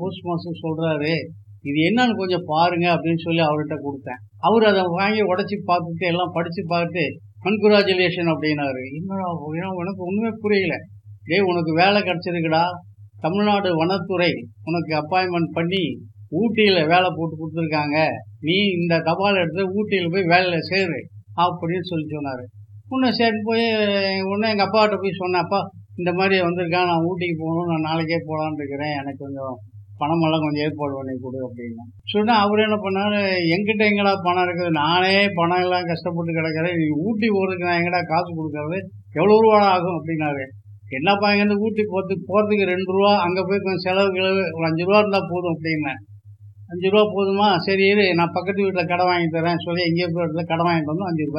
post master சொல்கிறாரு இது என்னன்னு கொஞ்சம் பாருங்க அப்படின்னு சொல்லி அவர்கிட்ட கொடுத்தேன் அவர் அதை வாங்கி உடச்சி பார்த்துட்டு எல்லாம் படித்து பார்த்துட்டு கன்குராச்சுலேஷன் அப்படின்னாரு என்னடா அப்படின்னா உனக்கு ஒன்றுமே புரியல டேய் உனக்கு வேலை கிடச்சிருக்குடா தமிழ்நாடு வனத்துறை உனக்கு அப்பாயின்மெண்ட் பண்ணி ஊட்டியில் வேலை போட்டு கொடுத்துருக்காங்க நீ இந்த தபால் எடுத்து ஊட்டியில் போய் வேலையில் சேரு அப்படின்னு சொல்லி சொன்னார் உன்னை சரி போய் உடனே எங்கள் அப்பாட்ட போய் சொன்னேன் அப்பா இந்த மாதிரி வந்திருக்கான் நான் ஊட்டிக்கு போகணும் நான் நாளைக்கே போகலான்னு இருக்கிறேன் எனக்கு கொஞ்சம் பணமெல்லாம் கொஞ்சம் ஏற்பாடு பண்ணி கொடு அப்படின்னா சொன்னா அவர் என்ன பண்ணாரு எங்கிட்ட எங்கடா பணம் இருக்குது நானே பணம் எல்லாம் கஷ்டப்பட்டு கிடக்கிறேன் நீ ஊட்டி போகிறதுக்கு நான் எங்கடா காசு கொடுக்கறது எவ்வளோ ரூபா ஆகும் அப்படின்னாரு என்னப்பா இங்கேருந்து ஊட்டி போகிறதுக்கு போகிறதுக்கு ரெண்டு ரூபா அங்கே போய் கொஞ்சம் செலவு கிளவு ஒரு அஞ்சு ரூபா இருந்தால் போதும் அப்படின்னேன் அஞ்சு ரூபா போதுமா சரி இரு நான் பக்கத்து வீட்டில் கடை வாங்கி தரேன் சொல்லி எங்கேயோ போய் இடத்துல கடை வாங்கிட்டு வந்து அஞ்சு ரூபாய்